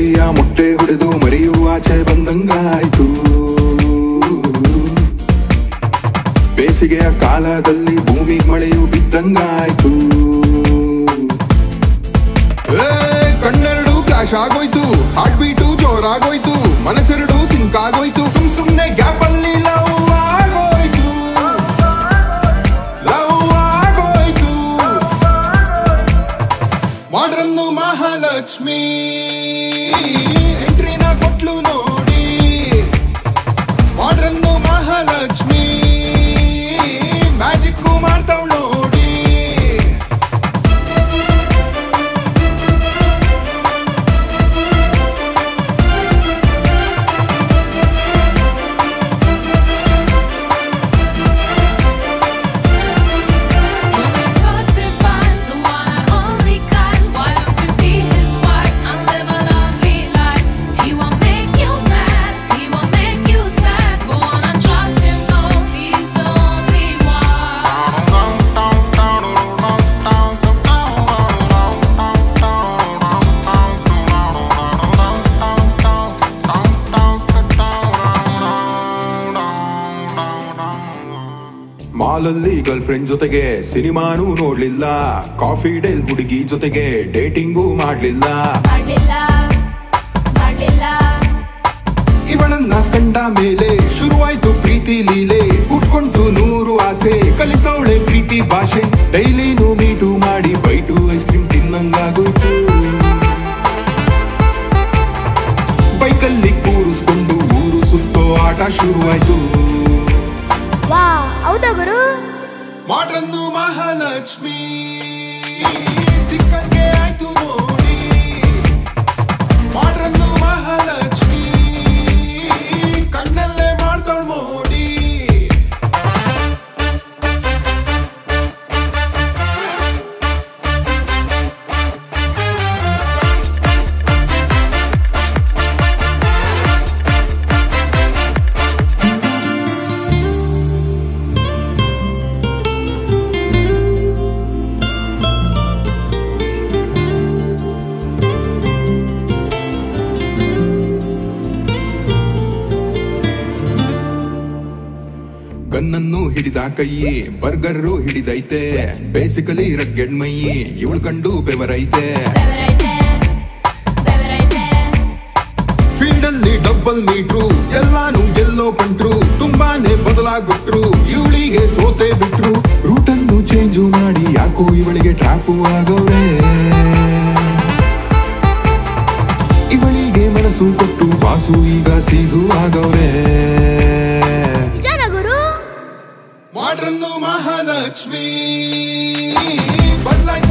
ಕೋಳಿಯ ಮೊಟ್ಟೆ ಹೊಡೆದು ಮರಿಯು ಆಚೆ ಬಂದಂಗಾಯ್ತು ಬೇಸಿಗೆಯ ಕಾಲದಲ್ಲಿ ಭೂಮಿ ಮಳೆಯು ಬಿದ್ದಂಗಾಯ್ತು ಏ, ಕಣ್ಣೆರಡು ಕ್ಲಾಶ್ ಆಗೋಯ್ತು ಹಾರ್ಟ್ ಬೀಟು ಜೋರಾಗೋಯ್ತು ಮನಸ್ಸೆರಡು ಸಿಂಕ್ ಆಗೋಯ್ತು ಸುಮ್ ಸುಮ್ನೆ ಗ್ಯಾಪ್ ಅಲ್ಲಿ ಲವ್ ಆಗೋಯ್ತು ಲವ್ ಆಗೋಯ್ತು ಮಾಡ್ರನ್ನು ಮಹಾಲಕ್ಷ್ಮಿ ಎಂಟ್ರಿನ ಕೊಟ್ಲು ನೋಡಿ ಮಾಡ್ರನ್ನು ಮಹಾಲಕ್ಷ್ಮಿ ಮ್ಯಾಜಿಕ್ ಮಾಡ್ತಾವ್ ನೋಡಿ You're so divine, the one and only kind. Why don't you be his wife and live a lovely life? He won't make you mad, he won't make you sad. Go on and trust him, though he's the only one. ಮಾಲಲ್ಲಿ girl friend ಜೊತೆಗೆ ಸಿನಿಮಾನೂ ನೋಡ್ಲಿಲ್ಲ coffee Dale ಹುಡುಗಿ ಜೊತೆಗೆ ಡೇಟಿಂಗೂ ಮಾಡ್ಲಿಲ್ಲ ಮಾಡಿಲ್ಲ ಮಾಡಿಲ್ಲ ಇವಳನ್ನ ಕಂಡ ಮೇಲೆ ಶುರುವಾಯ್ತು ಪ್ರೀತಿ ಲೀಲೆ ಉಟ್ಕೊಂತು ನೂರು ಆಸೆ ಕಲಿಸೋಳೆ ಪ್ರೀತಿ ಭಾಷೆ ಡೈಲಿನೂ ಮೀಟು ಮಾಡಿ ಬೈಟು ಐಸ್ ಕ್ರೀಮ್ ತಿನ್ನಂಗಾಗೋಯ್ತು ಬೈಕಲ್ಲಿ ಕೂರಿಸ್ಕೊಂಡು ಊರು ಸುತ್ತೋ ಆಟ ಶುರುವಾಯ್ತು ವಾ ಹೌದಾ ಗುರು ಮಾಡ್ರನ್ನು ಮಹಾಲಕ್ಷ್ಮಿ ಸಿಕ್ಕಂಗೆ ಆಯ್ತು ನೋಡಿ ಮಾಡ್ರನ್ನು ಮಹಾಲಕ್ಷ್ಮಿ ಕಣ್ಣಲ್ಲೇ ಮಾಡ್ಕೊಂಡ್ ನೋಡಿ ಗನ್ನನ್ನು ಹಿಡಿದ ಕೈ ಬರ್ಗರ್ ಹಿಡಿದೈತೆ ಬೇಸಿಕಲಿ ರಗ್ಗೆಡ್ ಮೈ ಇವಳು ಕಂಡು ಬೆವರೈತೆ ಬೆವರೈತೆ ಬೆವರೈತೆ ಫೀಲ್ಡ್ ಅಲ್ಲಿ ಡಬ್ಬಲ್ ಮೀಟ್ರು ಎಲ್ಲಾನು ಗೆಲ್ಲೋ ಪಂಟ್ರು ತುಂಬಾನೇ ಬದಲಾಗ್ಬಿಟ್ರು ಇವಳಿಗೆ ಸೋತೆ ಬಿಟ್ರು ರೂಟನ್ನು ಚೇಂಜು ಮಾಡಿ ಯಾಕೋ ಇವಳಿಗೆ ಟ್ರಾಪು ಆಗೋರೆ ಇವಳಿಗೆ ಮನಸ್ಸು ಕೊಟ್ಟು ಬಾಸು ಈಗ ಸೀಸು ಆಗವ್ರೆ ನಿಜಾನ ಗುರು ಮಾಡ್ರನ್ನು ಮಹಾಲಕ್ಷ್ಮಿ ಬದಲಾಯಿಸ